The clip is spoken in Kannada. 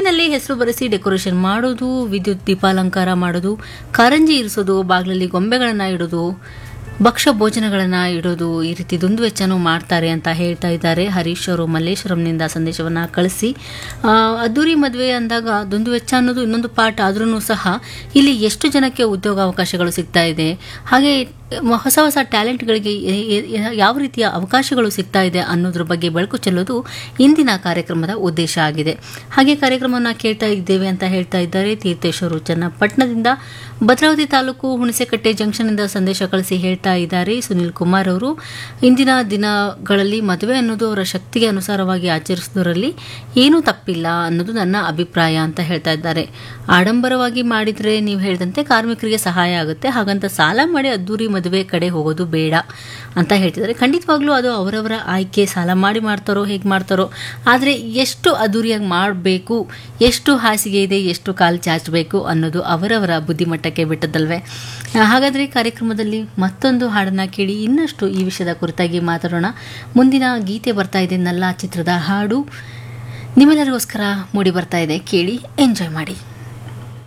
ಮನೆಯಲ್ಲಿ ಹೆಸರು ಬರೆಸಿ ಡೆಕೋರೇಷನ್ ಮಾಡೋದು ವಿದ್ಯುತ್ ದೀಪಾಲಂಕಾರ ಮಾಡೋದು ಕಾರಂಜಿ ಇರಿಸೋದು ಬಾಗಿಲಲ್ಲಿ ಗೊಂಬೆಗಳನ್ನು ಇಡೋದು ಭಕ್ಷ್ಯ ಭೋಜನಗಳನ್ನು ಇಡೋದು ಈ ರೀತಿ ದುಂದು ವೆಚ್ಚನೂ ಮಾಡ್ತಾರೆ ಅಂತ ಹೇಳ್ತಾ ಇದ್ದಾರೆ ಹರೀಶ್ ಅವರು ಮಲ್ಲೇಶ್ವರಂನಿಂದ ಸಂದೇಶವನ್ನು ಕಳಿಸಿ ಆ, ಅದ್ದೂರಿ ಮದುವೆ ಅಂದಾಗ ದುಂದು ವೆಚ್ಚ ಅನ್ನೋದು ಇನ್ನೊಂದು ಪಾಠ ಆದ್ರೂ ಸಹ ಇಲ್ಲಿ ಎಷ್ಟು ಜನಕ್ಕೆ ಉದ್ಯೋಗಾವಕಾಶಗಳು ಸಿಗ್ತಾ ಇದೆ ಹಾಗೆ ಮ- ಹೊಸ ಹೊಸ ಟ್ಯಾಲೆಂಟ್ಗಳಿಗೆ ಎ- ಎ- ಎ- ಯಾವ ರೀತಿಯ ಅವಕಾಶಗಳು ಸಿಗ್ತಾ ಇದೆ ಅನ್ನೋದ್ರ ಬಗ್ಗೆ ಬೆಳಕು ಚೆಲ್ಲೋದು ಇಂದಿನ ಕಾರ್ಯಕ್ರಮದ ಉದ್ದೇಶ ಆಗಿದೆ ಹಾಗೆ ಕಾರ್ಯಕ್ರಮವನ್ನು ಕೇಳ್ತಾ ಇದ್ದೇವೆ ಅಂತ ಹೇಳ್ತಾ ಇದ್ದಾರೆ ತೀರ್ಥೇಶ್ವರು ಚನ್ನಪಟ್ಟಣದಿಂದ ಭದ್ರಾವತಿ ತಾಲೂಕು ಹುಣಸೆಕಟ್ಟೆ ಜಂಕ್ಷನ್ನಿಂದ ಸಂದೇಶ ಕಳಿಸಿ ಹೇಳ್ತಾ ಇದ್ದಾರೆ ಸುನಿಲ್ ಕುಮಾರ್ ಅವರು ಇಂದಿನ ದಿನಗಳಲ್ಲಿ ಮದುವೆ ಅನ್ನೋದು ಅವರ ಶಕ್ತಿಗೆ ಅನುಸಾರವಾಗಿ ಆಚರಿಸೋದ್ರಲ್ಲಿ ಏನೂ ತಪ್ಪಿಲ್ಲ ಅನ್ನೋದು ನನ್ನ ಅಭಿಪ್ರಾಯ ಅಂತ ಹೇಳ್ತಾ ಇದ್ದಾರೆ ಆಡಂಬರವಾಗಿ ಮಾಡಿದರೆ ನೀವು ಹೇಳಿದಂತೆ ಕಾರ್ಮಿಕರಿಗೆ ಸಹಾಯ ಆಗುತ್ತೆ ಹಾಗಂತ ಸಾಲ ಮಾಡಿ ಅದ್ದೂರಿ ಮದುವೆ ಕಡೆ ಹೋಗೋದು ಬೇಡ ಅಂತ ಹೇಳ್ತಿದ್ದಾರೆ ಖಂಡಿತವಾಗ್ಲೂ ಅದು ಅವರವರ ಆಯ್ಕೆ ಸಾಲ ಮಾಡಿ ಮಾಡ್ತಾರೋ ಹೇಗೆ ಮಾಡ್ತಾರೋ ಆದರೆ ಎಷ್ಟು ಅದ್ದೂರಿಯಾಗಿ ಮಾಡಬೇಕು ಎಷ್ಟು ಹಾಸಿಗೆ ಇದೆ ಎಷ್ಟು ಕಾಲು ಚಾಚಬೇಕು ಅನ್ನೋದು ಅವರವರ ಬುದ್ಧಿಮಟ್ಟಕ್ಕೆ ಬಿಟ್ಟದ್ದಲ್ವೇ ಆ, ಹಾಗಾದರೆ ಕಾರ್ಯಕ್ರಮದಲ್ಲಿ ಮತ್ತೊಂದು ಹಾಡನ್ನು ಕೇಳಿ ಇನ್ನಷ್ಟು ಈ ವಿಷಯದ ಕುರಿತಾಗಿ ಮಾತಾಡೋಣ ಮುಂದಿನ ಗೀತೆ ಬರ್ತಾ ಇದೆ ನಲ್ಲ ಚಿತ್ರದ ಹಾಡು ನಿಮ್ಮೆಲ್ಲರಿಗೋಸ್ಕರ ಮೂಡಿ ಬರ್ತಾ ಇದೆ ಕೇಳಿ ಎಂಜಾಯ್ ಮಾಡಿ